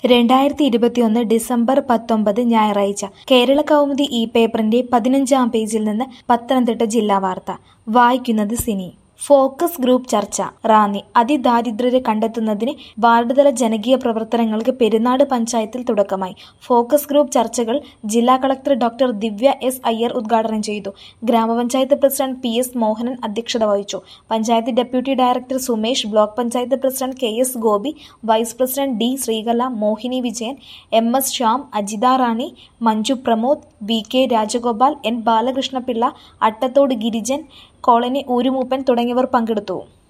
രണ്ടായിരത്തി ഇരുപത്തിയൊന്ന് ഡിസംബർ പത്തൊമ്പത് ഞായറാഴ്ച കേരള കൗമുദി ഈ പേപ്പറിന്റെ പതിനഞ്ചാം പേജിൽ നിന്ന് പത്തനംതിട്ട ജില്ലാ വാർത്ത വായിക്കുന്നത് സിനി ഫോക്കസ് ഗ്രൂപ്പ് ചർച്ച റാന്നി അതിദാരിദ്ര്യരെ കണ്ടെത്തുന്നതിന് വാർഡുതല ജനകീയ പ്രവർത്തനങ്ങൾക്ക് പെരുന്നാട് പഞ്ചായത്തിൽ തുടക്കമായി ഫോക്കസ് ഗ്രൂപ്പ് ചർച്ചകൾ ജില്ലാ collector doctor Divya S Iyer ഉദ്ഘാടനം ചെയ്തു ഗ്രാമപഞ്ചായത്ത് പ്രസിഡന്റ് പി എസ് മോഹനൻ അധ്യക്ഷത വഹിച്ചു panchayat deputy director Sumesh block panchayat president K S Gopi vice president D Sreekala Mohini Vijayan M S Shyam Ajitha Rani Manju Pramod V K Rajagopal N Balakrishnapillai Attathodu ഗിരിജൻ കോളനി ഊരുമൂപ്പൻ തുടങ്ങിയവർ പങ്കെടുത്തു